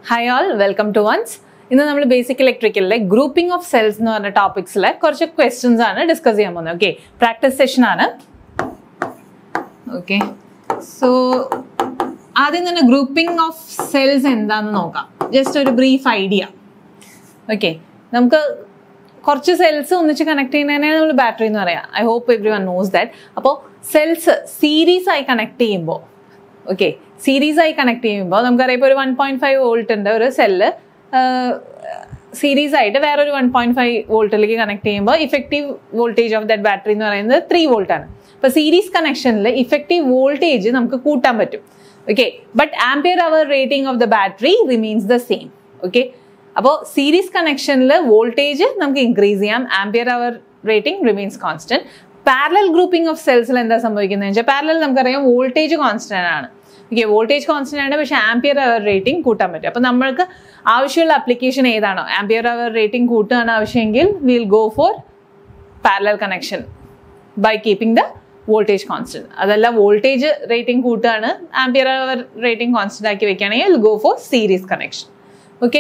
Hi all welcome to once ഇന്ന് നമ്മൾ basic ഇലക്ട്രിക്കലിലെ ഗ്രൂപ്പിംഗ് ഓഫ് സെൽസ് എന്ന് പറഞ്ഞ ടോപ്പിക്സിലെ കുറച്ച് ക്വസ്റ്റ്യൻസ് ആണ് ഡിസ്കസ് ചെയ്യാൻ പോകുന്നത് ഓക്കെ പ്രാക്ടീസ് സെഷൻ ആണ് ഓക്കെ സോ ആദ്യം തന്നെ ഗ്രൂപ്പിംഗ് ഓഫ് സെൽസ് എന്താണെന്ന് നോക്കാം ജസ്റ്റ് ഒരു ബ്രീഫ് ഐഡിയ ഓക്കെ നമുക്ക് കുറച്ച് സെൽസ് ഒന്നിച്ച് കണക്ട് ചെയ്യുന്നതിനെ നമ്മൾ ബാറ്ററി എന്ന് പറയാം I hope everyone knows that അപ്പോൾ സെൽസ് സീരീസ് ആയി കണക്ട് ചെയ്യുമ്പോൾ ഓക്കെ സീരീസ് ആയി കണക്ട് ചെയ്യുമ്പോൾ നമുക്കറിയാം ഇപ്പോൾ ഒരു വൺ പോയിന്റ് ഫൈവ് വോൾട്ട് ഉണ്ട് ഒരു സെല്ല് സീരീസ് ആയിട്ട് വേറൊരു വൺ പോയിന്റ് ഫൈവ് വോൾട്ടിലേക്ക് കണക്ട് ചെയ്യുമ്പോൾ effective voltage of that battery എന്ന് പറയുന്നത് ത്രീ വോൾട്ട് ആണ് അപ്പോൾ സീരീസ് കണക്ഷനിൽ ഇഫക്റ്റീവ് വോൾട്ടേജ് നമുക്ക് കൂട്ടാൻ പറ്റും okay but ampere hour rating of the battery remains the same okay അപ്പോൾ സീരീസ് കണക്ഷനിൽ വോൾട്ടേജ് നമുക്ക് ഇൻക്രീസ് ചെയ്യാം ampere hour rating remains constant parallel grouping of സെൽസിൽ എന്താ സംഭവിക്കുന്നത് വെച്ചാൽ പാരലൽ നമുക്കറിയാം വോൾട്ടേജ് കോൺസ്റ്റന്റ് ആണ് ഓക്കെ വോൾട്ടേജ് കോൺസ്റ്റന്റ് ആണ് പക്ഷേ ആംപിയർ അവർ റേറ്റിംഗ് കൂട്ടാൻ പറ്റും അപ്പോൾ നമ്മൾക്ക് ആവശ്യമുള്ള അപ്ലിക്കേഷൻ ഏതാണോ ആംപിയർ അവർ റേറ്റിംഗ് കൂട്ടുകയാണ് ആവശ്യമെങ്കിൽ will go for parallel connection by keeping the voltage constant അതല്ല വോൾട്ടേജ് റേറ്റിംഗ് കൂട്ടുകയാണ് ആംപിയർ അവർ റേറ്റിംഗ് കോൺസ്റ്റന്റ് ആക്കി വെക്കുകയാണെങ്കിൽ go for series connection okay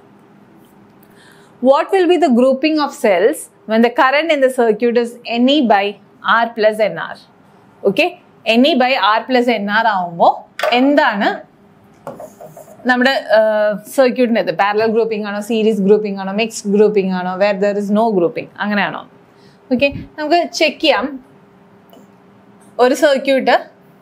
what will be the grouping of cells when the current in the circuit is Ne by R plus NR? Okay, Ne by R plus NR ആവുമ്പോൾ എന്താണ് നമ്മുടെ സർക്യൂട്ടിൻ്റെ ഇത് parallel grouping ആണോ series grouping ആണോ mixed grouping ആണോ where there is no grouping അങ്ങനെയാണോ okay നമുക്ക് ചെക്ക് ചെയ്യാം ഒരു സർക്യൂട്ട്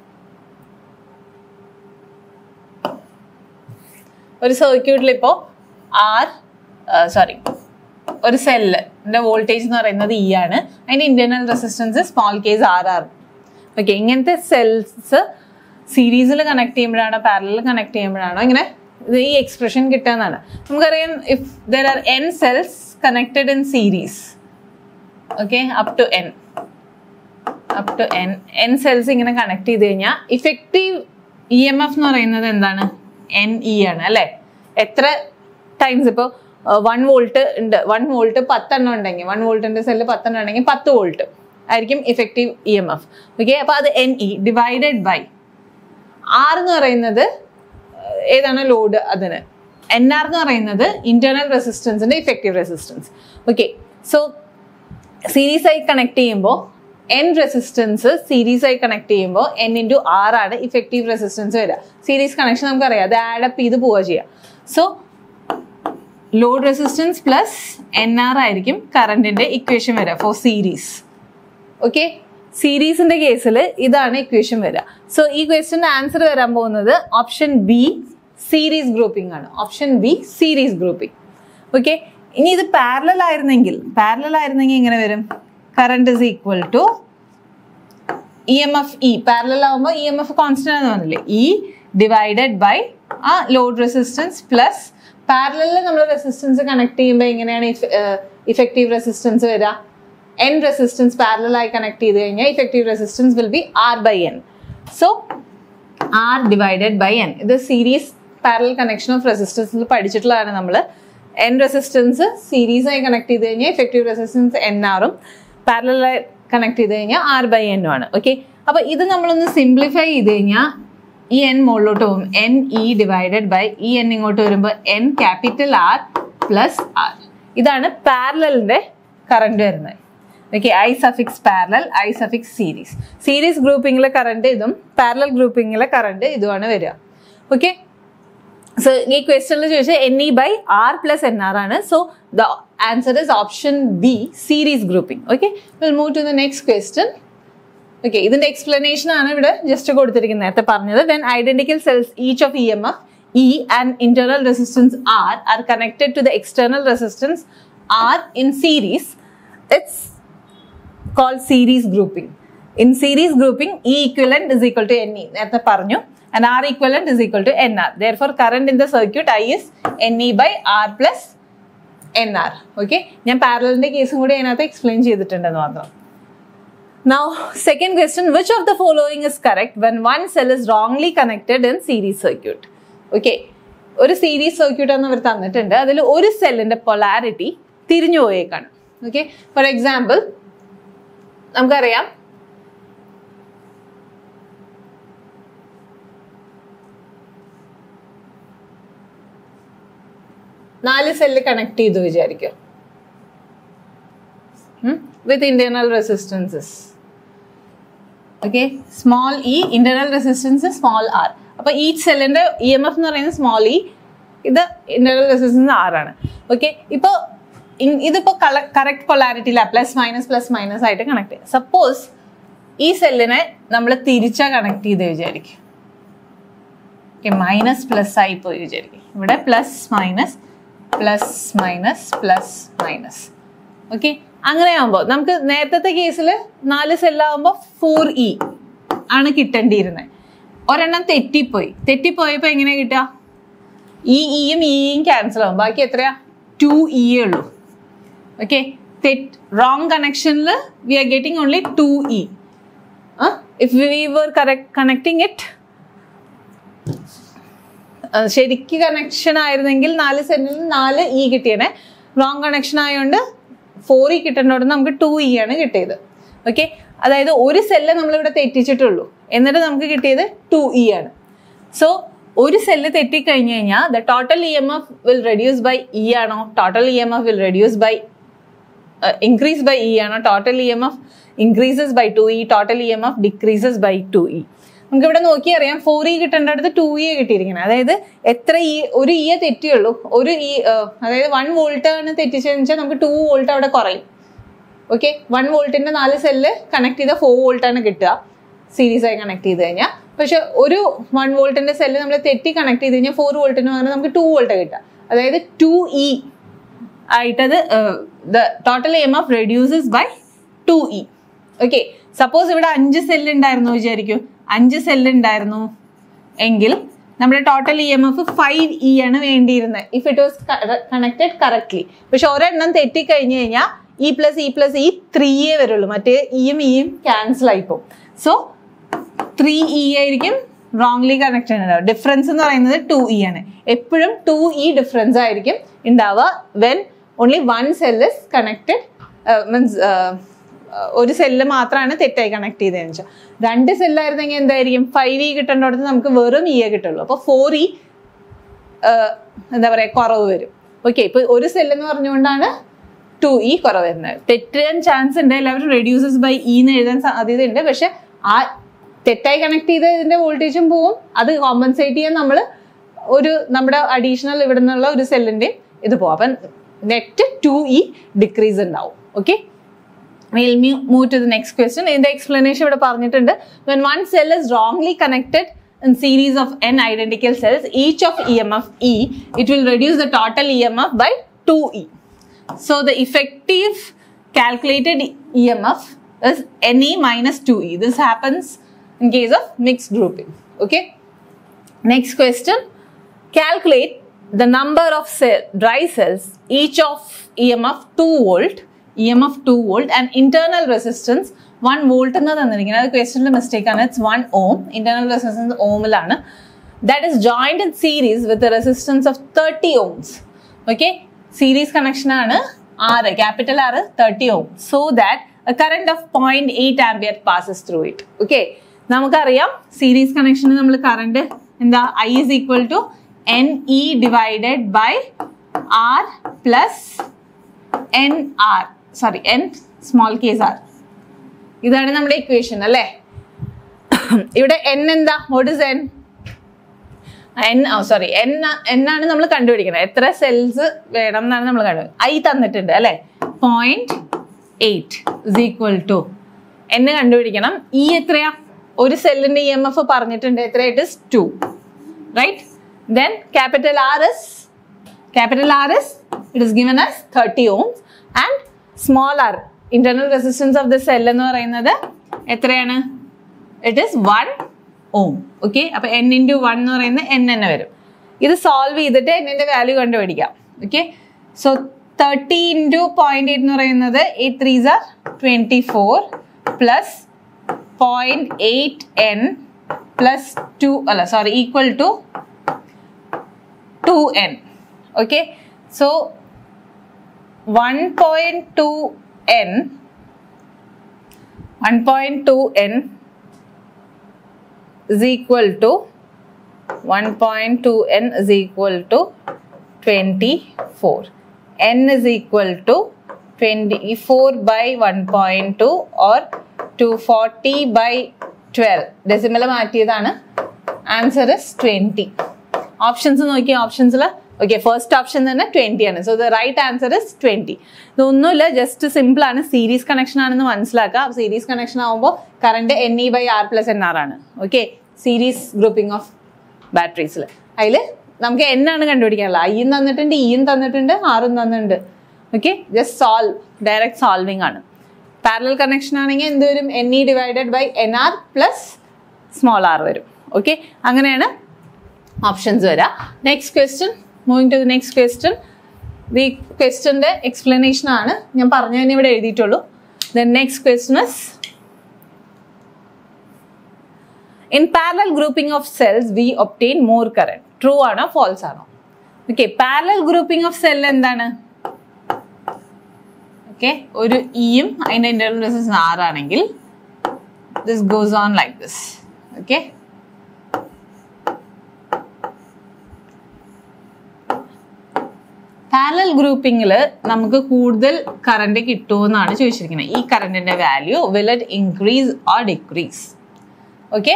ഒരു സർക്യൂട്ടിൽ ഇപ്പോൾ ആർ സോറി ഒരു സെല്ലിന്റെ വോൾട്ടേജ് എന്ന് പറയുന്നത് ഇ ആണ് അതിന്റെ internal resistance small case r r okay ഇങ്ങനത്തെ സെൽസ് സീരീസിൽ കണക്ട് ചെയ്യുമ്പോഴാണോ പാരലിൽ കണക്ട് ചെയ്യുമ്പോഴാണോ ഇങ്ങനെ ഇത് ഈ എക്സ്പ്രഷൻ കിട്ടാന്നാണ് നമുക്കറിയാം if there are n cells connected in series okay up to n up to n n cells ഇങ്ങനെ കണക്ട് ചെയ്ത് കഴിഞ്ഞാൽ ഇഫക്റ്റീവ് ഇ എം എഫ് എന്ന് പറയുന്നത് എന്താണ് എൻ ഇ ആണ് അല്ലെ എത്ര ടൈംസ് ഇപ്പോൾ വൺ വോൾട്ട് ഉണ്ട് വൺ വോൾട്ട് പത്തെണ്ണം ഉണ്ടെങ്കിൽ വൺ വോൾട്ടിന്റെ സെല്ല് പത്തെണ്ണം ഉണ്ടെങ്കിൽ പത്ത് വോൾട്ട് ആയിരിക്കും effective E M F okay അപ്പൊ അത് n E divided by r എന്ന് പറയുന്നത് ഏതാണ് ലോഡ് അതിന് എൻ ആർ എന്ന് പറയുന്നത് ഇന്റേണൽ റെസിസ്റ്റൻസിന്റെ effective resistance okay so series ആയി കണക്ട് ചെയ്യുമ്പോൾ എൻ റെസിസ്റ്റൻസ് സീരീസ് ആയി കണക്ട് ചെയ്യുമ്പോൾ എൻ ഇൻറ്റു ആർ ആണ് ഇഫക്റ്റീവ് റെസിസ്റ്റൻസ് വരിക സീരീസ് കണക്ഷൻ നമുക്കറിയാം അത് ആഡപ്പ് ചെയ്ത് പോവുക ചെയ്യുക so load resistance plus n r ആയിരിക്കും കറണ്ടിന്റെ ഇക്വേഷൻ വരിക ഫോർ സീരീസ് ഓക്കെ സീരീസിന്റെ കേസിൽ ഇതാണ് ഇക്വേഷൻ വരിക സോ ഈ ക്വസ്റ്റിന്റെ ആൻസർ വരാൻ പോകുന്നത് ഓപ്ഷൻ ബി സീരീസ് ഗ്രൂപ്പിംഗ് ആണ് option B series grouping okay ഇനി ഇത് പാരലൽ ആയിരുന്നെങ്കിൽ പാരലൽ ആയിരുന്നെങ്കിൽ ഇങ്ങനെ വരും current is equal to E M F e parallel ആകുമ്പോൾ ഇ എം എഫ് കോൺസ്റ്റന്റ് ആണെന്ന് പറഞ്ഞില്ലേ ഇ ഡിവൈഡഡ് ബൈ ആ ലോഡ് റെസിസ്റ്റൻസ് പ്ലസ് പാരലിൽ നമ്മൾ റെസിസ്റ്റൻസ് കണക്ട് ചെയ്യുമ്പോൾ എങ്ങനെയാണ് ഇഫക്റ്റീവ് റെസിസ്റ്റൻസ് വരിക എൻ റെസിസ്റ്റൻസ് പാരലായി കണക്ട് ചെയ്ത് കഴിഞ്ഞാൽ effective resistance will be r by n so r divided by n ഇത് സീരീസ് പാരലൽ കണക്ഷൻ ഓഫ് റെസിസ്റ്റൻസിൽ പഠിച്ചിട്ടുള്ളതാണ് നമ്മൾ എൻ റെസിസ്റ്റൻസ് സീരീസ് ആയി കണക്ട് ചെയ്ത് കഴിഞ്ഞാൽ ഇഫക്റ്റീവ് റെസിസ്റ്റൻസ് എൻ ആറും പാരലായി കണക്ട് ചെയ്ത് കഴിഞ്ഞാൽ ആർ ബൈ എന്നും ആണ് ഓക്കെ അപ്പൊ ഇത് നമ്മളൊന്ന് സിംപ്ലിഫൈ ചെയ്ത് കഴിഞ്ഞാൽ ഈ എൻ മുകളിലോട്ട് പോകും എൻ ഇ ഡിവൈഡഡ് ബൈ ഈ എൻ ഇങ്ങോട്ട് വരുമ്പോൾ n capital R plus r ഇതാണ് പാരലലിന്റെ കറണ്ട് വരുന്നത് okay i suffix parallel i suffix series series ഗ്രൂപ്പിങ്ങിലെ കറണ്ട് ഇതും പാരലൽ ഗ്രൂപ്പിങ്ങിലെ കറണ്ട് ഇതുമാണ് വരിക ഓക്കെ സോ ഈ ക്വസ്റ്റനിൽ ചോദിച്ചാൽ n e by r plus n r ആണ് so the answer is option B series grouping okay will move to the next question okay ഇതിന്റെ എക്സ്പ്ലനേഷൻ ആണ് ഇവിടെ ജസ്റ്റ് കൊടുത്തിരിക്കുന്നത് നേരത്തെ പറഞ്ഞത് when identical cells each of E M F e and internal resistance r are connected to the external resistance R in series it's called series grouping in series grouping e equivalent is equal to n e നേരത്തെ പറഞ്ഞു and r equivalent is equal to n r therefore current in the circuit i is n e by r plus n r okay ഞാൻ പാരലിന്റെ കേസും കൂടി അതിനകത്ത് explain ചെയ്തിട്ടുണ്ടെന്ന് മാത്രം Now, second question, which of the following is correct when one cell is wrongly connected in series circuit? Okay, ഒരു series circuit എന്ന് അവർ തന്നിട്ടുണ്ട് അതിൽ ഒരു സെല്ലിന്റെ പൊളാരിറ്റി തിരിഞ്ഞു പോയേക്കാണ് ഓക്കെ ഫോർ എക്സാമ്പിൾ നമുക്കറിയാം നാല് സെല്ല് കണക്ട് ചെയ്തു വിചാരിക്കും with internal resistances okay small e internal resistance small r അപ്പൊ ഈ സെല്ലിന്റെ ഇ എം എഫ് എന്ന് പറയുന്നത് സ്മോൾ ഇ ഇത് ഇന്റർണൽ റെസിസ്റ്റൻസ് ആർ ആണ് ഓക്കെ ഇപ്പോൾ ഇതിപ്പോ കറക്റ്റ് പൊളാരിറ്റിയില പ്ലസ് മൈനസ് പ്ലസ് മൈനസ് ആയിട്ട് കണക്ട് ചെയ്യാം സപ്പോസ് ഈ സെല്ലിനെ നമ്മൾ തിരിച്ചാ കണക്ട് ചെയ്ത് വിചാരിക്കും ഓക്കെ മൈനസ് പ്ലസ് ആയി പോയി വിചാരിക്കും ഇവിടെ plus minus plus minus plus minus okay അങ്ങനെ ആകുമ്പോൾ നമുക്ക് നേരത്തെ കേസിൽ നാല് സെല്ലാകുമ്പോൾ ഫോർ ഇ ആണ് കിട്ടേണ്ടിയിരുന്നത് ഒരെണ്ണം തെറ്റിപ്പോയി തെറ്റിപ്പോയപ്പോൾ എങ്ങനെ കിട്ടുക ഈ ഇയും ഇയും ക്യാൻസൽ ആവും ബാക്കി എത്രയാ ടു ഇ ഉള്ളൂ ഓക്കെ തെറ്റ് റോങ് കണക്ഷനിൽ we are getting only two e if we were correct connecting it ശരിക്ക് കണക്ഷൻ ആയിരുന്നെങ്കിൽ നാല് സെന്റിൽ നാല് ഇ കിട്ടിയേനെ റോങ് കണക്ഷൻ ആയതുകൊണ്ട് ഫോർ ഇ കിട്ടേണ്ടോട് നമുക്ക് ടു ഇ ആണ് കിട്ടിയത് ഓക്കെ അതായത് ഒരു സെല്ല് നമ്മളിവിടെ തെറ്റിച്ചിട്ടുള്ളൂ എന്നിട്ട് നമുക്ക് കിട്ടിയത് ടു ഇ ആണ് സോ ഒരു സെല്ല് തെറ്റിക്കഴിഞ്ഞ് കഴിഞ്ഞാൽ the total E M F will reduce by e ആണോ total E M F will reduce by increase by e ആണോ total E M F increases by two e total E M F decreases by two e നമുക്ക് ഇവിടെ നോക്കി അറിയാം four E കിട്ടേണ്ട അടുത്ത് to E കിട്ടിയിരിക്കുന്നത് അതായത് എത്ര ഇ ഒരു ഇയെ തെറ്റിയുള്ളൂ ഒരു ഇ അതായത് വൺ വോൾട്ട് ആണ് തെറ്റിച്ചതെന്ന് വെച്ചാൽ നമുക്ക് ടു വോൾട്ട് അവിടെ കുറയും ഓക്കെ വൺ വോൾട്ടിന്റെ നാല് സെല്ല് കണക്ട് ചെയ്താൽ ഫോർ വോൾട്ട് ആണ് കിട്ടുക സീരീസ് ആയി കണക്ട് ചെയ്ത് കഴിഞ്ഞാൽ പക്ഷെ ഒരു വൺ വോൾട്ടിന്റെ സെല്ല് നമ്മൾ തെറ്റി കണക്ട് ചെയ്ത് കഴിഞ്ഞാൽ ഫോർ വോൾട്ടിന് പകരം നമുക്ക് ടു വോൾട്ട് കിട്ടുക അതായത് ടു ഇ ആയിട്ടത് the total M F reduces by two e okay suppose ഇവിടെ അഞ്ച് സെല്ല് ഉണ്ടായിരുന്നു വിചാരിക്കും അഞ്ച് സെല്ല് ഉണ്ടായിരുന്നു എങ്കിൽ നമ്മുടെ total E M F five e ആണ് വേണ്ടിയിരുന്നത് if it was connected correctly പക്ഷെ ഒരെണ്ണം തെറ്റി കഴിഞ്ഞ് കഴിഞ്ഞാൽ e plus e plus e ത്രീയേ വരുള്ളൂ മറ്റേ ഇയും ഇയും ക്യാൻസൽ ആയിപ്പോവും സോ ത്രീ ഇ ആയിരിക്കും റോങ്ലി കണക്റ്റഡ് ഉണ്ടാവുക ഡിഫറൻസ് എന്ന് പറയുന്നത് ടു ഇ ആണ് എപ്പോഴും ടു ഇ ഡിഫറൻസ് ആയിരിക്കും ഉണ്ടാവുക when only one cell is connected means ഒരു സെല്ല് മാത്രമാണ് തെറ്റായി കണക്ട് ചെയ്തതെന്ന് വെച്ചാൽ രണ്ട് സെല്ലായിരുന്നെങ്കിൽ എന്തായിരിക്കും ഫൈവ് ഇ കിട്ടേണ്ടടുത്ത് നമുക്ക് വെറും ഇ കിട്ടുള്ളൂ അപ്പോൾ ഫോർ ഇ എന്താ പറയുക കുറവ് വരും ഓക്കെ ഇപ്പൊ ഒരു സെല്ല് എന്ന് പറഞ്ഞുകൊണ്ടാണ് ടു ഇ കുറവ് വരുന്നത് തെറ്റാൻ ചാൻസ് ഉണ്ട് എല്ലാവരും റെഡ്യൂസസ് ബൈ ഇ എന്ന് എഴുതാൻ സാധ്യതയുണ്ട് പക്ഷെ ആ തെറ്റായി കണക്ട് ചെയ്ത ഇതിന്റെ വോൾട്ടേജും പോവും അത് കോമ്പൻസേറ്റ് ചെയ്യാൻ നമ്മൾ ഒരു നമ്മുടെ അഡീഷണൽ ഇവിടെ നിന്നുള്ള ഒരു സെല്ലിന്റെ ഇത് പോവും അപ്പം നെറ്റ് ടു ഇ ഡിക്രീസ് ഉണ്ടാവും okay we'll mu- move to the next question ഇതിന്റെ explanation ഇവിടെ പറഞ്ഞിട്ടുണ്ട് when one cell is wrongly connected in series of n identical cells each of emf e it will reduce the total emf by 2e so the effective calculated emf is ne minus 2e this happens in case of mixed grouping okay next question calculate the number of cell, dry cells each of emf 2 volt emf 2 volt and internal resistance 1 volt എന്ന് തന്നിരിക്കുന്നത് അത് ക്വസ്റ്റനിൽ mistake ആണ് it's one ohm internal resistance ഓമിലാണ് that is joined in series with resistance of thirty ohms okay series connection ആണ് r capital R thirty ohm so that current of point eight ampere passes through it okay നമുക്കറിയാം series കണക്ഷന് നമ്മൾ current എന്താ i is equal to n E divided by r plus n r sorry n small case r ഇതാണ് നമ്മുടെ equation അല്ലേ ഇവിടെ n എന്താ what is n n sorry n എന്നാണ് നമ്മൾ കണ്ടുപിടിക്കുന്നത് എത്ര സെൽസ് വേണം എന്നാണ് നമ്മൾ കണ്ടുപിടിക്കുന്നത് ഐ തന്നിട്ടുണ്ട് അല്ലെ point eight is equal to എന്ന് കണ്ടുപിടിക്കണം ഇ എത്രയാ ഒരു സെല്ലിന്റെ ഇ എം എഫ് പറഞ്ഞിട്ടുണ്ട് എത്ര it is two right then capital R is capital R is it is given as thirty ohms and small r internal resistance of the cell എന്ന് പറയുന്നത് എത്രയാണ് it is one ohm okay അപ്പൊ n into one എന്ന് പറയുന്നത് N തന്നെ വരും ഇത് solve ചെയ്തിട്ട് എന്നിന്റെ വാല്യൂ കണ്ടുപിടിക്കാം okay so thirty into point eight എന്ന് പറയുന്നത് eight threes are twenty four plus point eight n plus two അല്ല sorry equal to two n okay so one point two n one point two n is equal to 1.2n is equal to twenty four n is equal to twenty four by one point two or two forty by twelve decimal മാറ്റിയതാണ് answer is twenty options നോക്കി ഓപ്ഷൻസിൽ okay first option തന്നെ twenty ആണ് so the right answer is twenty ഇതൊന്നുമില്ല just simple ആണ് series connection ആണെന്ന് മനസ്സിലാക്കുക series connection ആകുമ്പോൾ current n e by r plus n r ആണ് ഓക്കെ സീരീസ് ഗ്രൂപ്പിംഗ് ഓഫ് ബാറ്ററീസിൽ അതിൽ നമുക്ക് എൻ ആണ് കണ്ടുപിടിക്കാനുള്ളത് ഐയും തന്നിട്ടുണ്ട് ഇയും തന്നിട്ടുണ്ട് ആറും തന്നിട്ടുണ്ട് okay just solve direct solving ആണ് പാരലൽ കണക്ഷൻ ആണെങ്കിൽ എന്ത് വരും N E divided by N R plus small r വരും ഓക്കെ അങ്ങനെയാണ് ഓപ്ഷൻസ് വരാം next question moving to the next question the ക്വസ്റ്റ്യൻ്റെ എക്സ്പ്ലനേഷൻ ആണ് ഞാൻ പറഞ്ഞു തന്നെ ഇവിടെ എഴുതിയിട്ടുള്ളൂ then next question is in parallel grouping of cells we obtain more current true ആണോ ഫോൾസ് ആണോ okay parallel grouping of cell എന്താണ് ഓക്കെ ഒരു ഇയും അതിൻ്റെ ഇന്റർണൽ റെസിസ്റ്റൻസ് ആറാണെങ്കിൽ this goes on like this okay parallel ഗ്രൂപ്പിംഗിൽ നമുക്ക് കൂടുതൽ കറണ്ട് കിട്ടുമെന്നാണ് ചോദിച്ചിരിക്കുന്നത് ഈ കറണ്ടിന്റെ value will it increase or decrease okay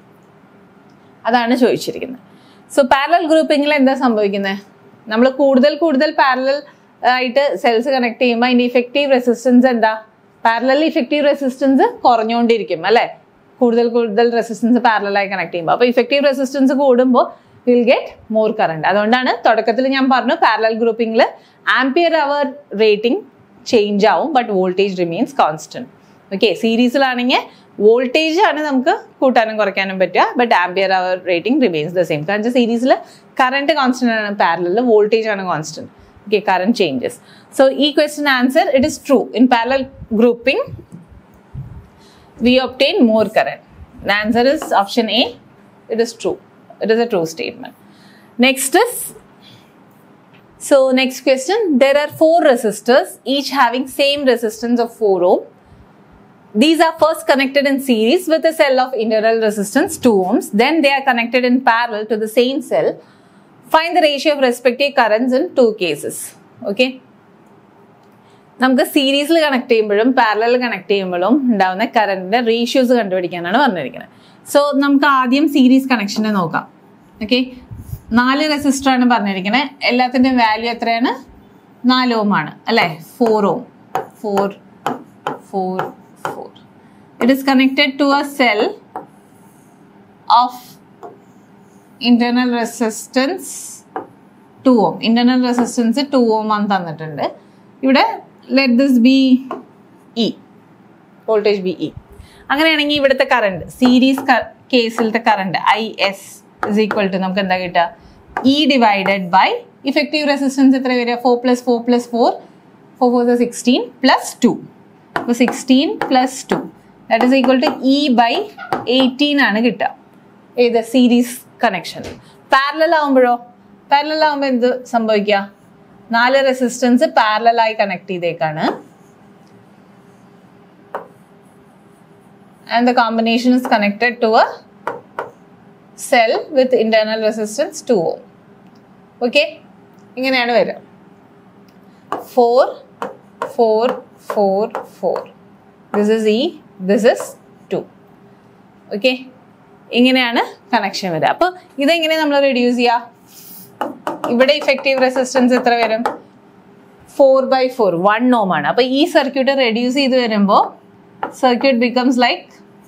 അതാണ് ചോദിച്ചിരിക്കുന്നത് സോ പാരലൽ ഗ്രൂപ്പിംഗിൽ എന്താ സംഭവിക്കുന്നത് നമ്മൾ കൂടുതൽ കൂടുതൽ പാരലൽ ആയിട്ട് സെൽസ് കണക്ട് ചെയ്യുമ്പോൾ അതിന്റെ ഇഫക്റ്റീവ് റെസിസ്റ്റൻസ് എന്താ പാരലൽ ഇഫക്റ്റീവ് റെസിസ്റ്റൻസ് കുറഞ്ഞുകൊണ്ടിരിക്കും അല്ലേ കൂടുതൽ കൂടുതൽ റെസിസ്റ്റൻസ് പാരലായി കണക്ട് ചെയ്യുമ്പോൾ അപ്പോൾ ഇഫക്റ്റീവ് റെസിസ്റ്റൻസ് കൂടുമ്പോൾ വിൽ ഗെറ്റ് മോർ കറണ്ട് അതുകൊണ്ടാണ് തുടക്കത്തിൽ ഞാൻ പറഞ്ഞു പാരലൽ ഗ്രൂപ്പിംഗിൽ ആംപിയർ അവർ റേറ്റിംഗ് ചേഞ്ച് ആവും but voltage remains constant okay സീരീസിലാണെങ്കിൽ വോൾട്ടേജ് ആണ് നമുക്ക് കൂട്ടാനും കുറയ്ക്കാനും പറ്റുക but ampere hour rating remains the same കാരണം സീരീസിൽ കറണ്ട് കോൺസ്റ്റന്റ് ആണ് പാരലിൽ വോൾട്ടേജ് ആണ് constant okay current changes so ഈ question answer it is true in parallel grouping we obtain more current. The answer is option A. It is true. It is a true statement. Next is so next question. There are four resistors, each having same resistance of 4 ohm. These are first connected in series with a cell of internal resistance 2 ohms. Then they are connected in parallel to the same cell. Find the ratio of respective currents in two cases. Okay. നമുക്ക് സീരീസിൽ connect ചെയ്യുമ്പോഴും parallel connect ചെയ്യുമ്പോഴും ഉണ്ടാവുന്ന കറണ്ടിന്റെ ratios കണ്ടുപിടിക്കാനാണ് പറഞ്ഞിരിക്കുന്നത് so നമുക്ക് ആദ്യം series കണക്ഷനെ നോക്കാം ഓക്കെ നാല് റെസിസ്റ്റർ ആണ് പറഞ്ഞിരിക്കുന്നത് എല്ലാത്തിൻ്റെ വാല്യൂ എത്രയാണ് നാല് ഓം ആണ് അല്ലേ four ohm four four four it is connected to a cell of internal resistance two ohm internal resistance two ohm ആണ് തന്നിട്ടുണ്ട് ഇവിടെ let this be E voltage be E അങ്ങനെയാണെങ്കിൽ ഇവിടുത്തെ കറണ്ട് സീരീസ് കേസിലത്തെ current I S is equal to നമുക്ക് എന്താ കിട്ടുക E divided by effective resistance എത്ര വരിക four plus four plus four four four sixteen plus two അപ്പോൾ sixteen plus two that is equal to E by eighteen ആണ് കിട്ടുക ഏത് series connection parallel ആകുമ്പോഴോ പാരലൽ ആകുമ്പോൾ എന്ത് സംഭവിക്കുക നാല് റെസിസ്റ്റൻസ് പാരലായി കണക്ട് ചെയ്തേക്കാണ് and the combination is connected to a cell with internal resistance two ohm okay ഇങ്ങനെയാണ് വരിക four four four four this is E this is two okay ഇങ്ങനെയാണ് കണക്ഷൻ വരിക അപ്പോൾ ഇതെങ്ങനെ നമ്മൾ റെഡ്യൂസ് ചെയ്യുക ഇവിടെ ഇഫക്റ്റീവ് റെസിസ്റ്റൻസ് എത്ര വരും four by four one ohm ആണ് അപ്പൊ ഈ സർക്യൂട്ട് റെഡ്യൂസ് ചെയ്ത് വരുമ്പോൾ സർക്യൂട്ട് ബിക്കംസ് ലൈക്ക്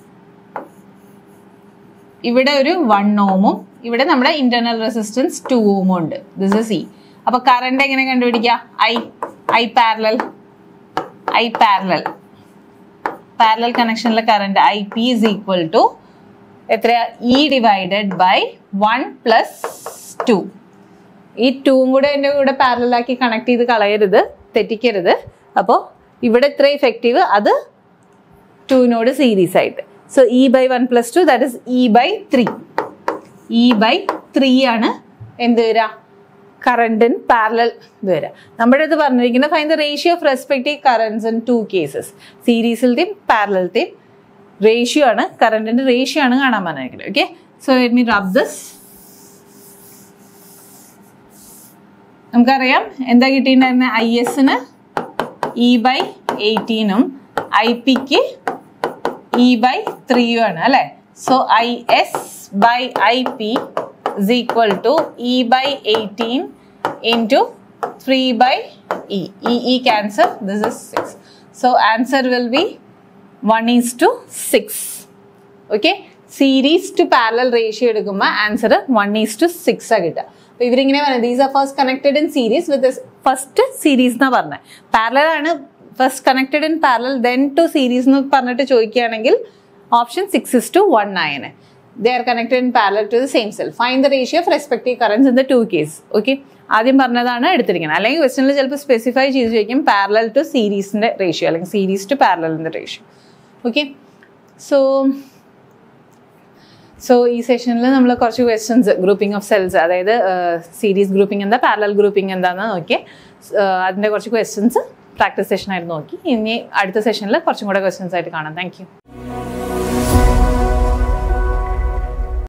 ഇവിടെ ഒരു വൺ ഓമും ഇവിടെ നമ്മുടെ ഇന്റേണൽ റെസിസ്റ്റൻസ് ടു ഓമും ഉണ്ട് ദിസ് ഇസ് ഇ അപ്പൊ കറണ്ട് എങ്ങനെ കണ്ടുപിടിക്കുക I I parallel I parallel parallel കണക്ഷനിലെ current I P is equal to എത്രയാ E divided by one plus two ഈ ടൂവും കൂടെ എൻ്റെ കൂടെ പാരലാക്കി കണക്ട് ചെയ്ത് കളയരുത് തെറ്റിക്കരുത് അപ്പോൾ ഇവിടെ ഇത്ര ഇഫക്റ്റീവ് അത് ടൂവിനോട് സീരീസ് ആയിട്ട് so E by one plus two that is E by three E by three ആണ് എന്ത് വരിക കറണ്ട് ഇൻ പാരലൽ ഇത് വരിക നമ്മുടെ ഇത് പറഞ്ഞിരിക്കുന്നത് fine the ratio of respective currents in two cases സീരീസിലത്തെയും പാരലത്തെയും റേഷ്യോ ആണ് കറണ്ടിന്റെ റേഷ്യോ ആണ് കാണാൻ പറഞ്ഞിരിക്കുന്നത് okay so let me rub this നമുക്കറിയാം എന്താ കിട്ടിയിട്ടുണ്ടായിരുന്നത് ഐ എസിന് ഇ ബൈ എയ്റ്റീനും ഐ പിക്ക് ഇ ബൈ ത്രീയും ആണ് അല്ലേ so I S by I P is equal to e by 18 into 3 by e. e, e cancel, this is 6. So answer will be 1 is to 6. Okay. Series to parallel ratio എടുക്കുമ്പോൾ answer one is to six ആ കിട്ടുക അപ്പൊ ഇവരിങ്ങനെ പറയുന്നത് these are first connected in series with first series എന്നാ പറഞ്ഞത് parallel ആണ് first connected in parallel then to series എന്ന് പറഞ്ഞിട്ട് ചോദിക്കുകയാണെങ്കിൽ option six is two one nine they are connected in parallel to the same cell. Find the ratio of respective currents in the two case. Okay. ആദ്യം പറഞ്ഞതാണ് എടുത്തിരിക്കുന്നത് അല്ലെങ്കിൽ ക്വസ്റ്റനിൽ ചിലപ്പോൾ specify ചെയ്ത് ചോദിക്കും പാരലൽ ടു സീരീസിന്റെ റേഷ്യോ അല്ലെങ്കിൽ സീരീസ് ടു പാരലലിന്റെ റേഷ്യോ ഓക്കെ സോ സോ ഈ സെഷനിൽ നമ്മൾ കുറച്ച് ക്വസ്റ്റ്യൻസ് ഗ്രൂപ്പിംഗ് ഓഫ് സെൽസ് അതായത് സീരീസ് ഗ്രൂപ്പിംഗ് എന്താ പാരലൽ ഗ്രൂപ്പിംഗ് എന്താണെന്ന് നോക്കി അതിൻ്റെ കുറച്ച് ക്വസ്റ്റ്യൻസ് പ്രാക്ടീസ് സെഷൻ ആയിട്ട് നോക്കി ഇനി അടുത്ത സെഷനിൽ കുറച്ചും കൂടെ ക്വസ്റ്റ്യൻസ് ആയിട്ട് കാണാം താങ്ക്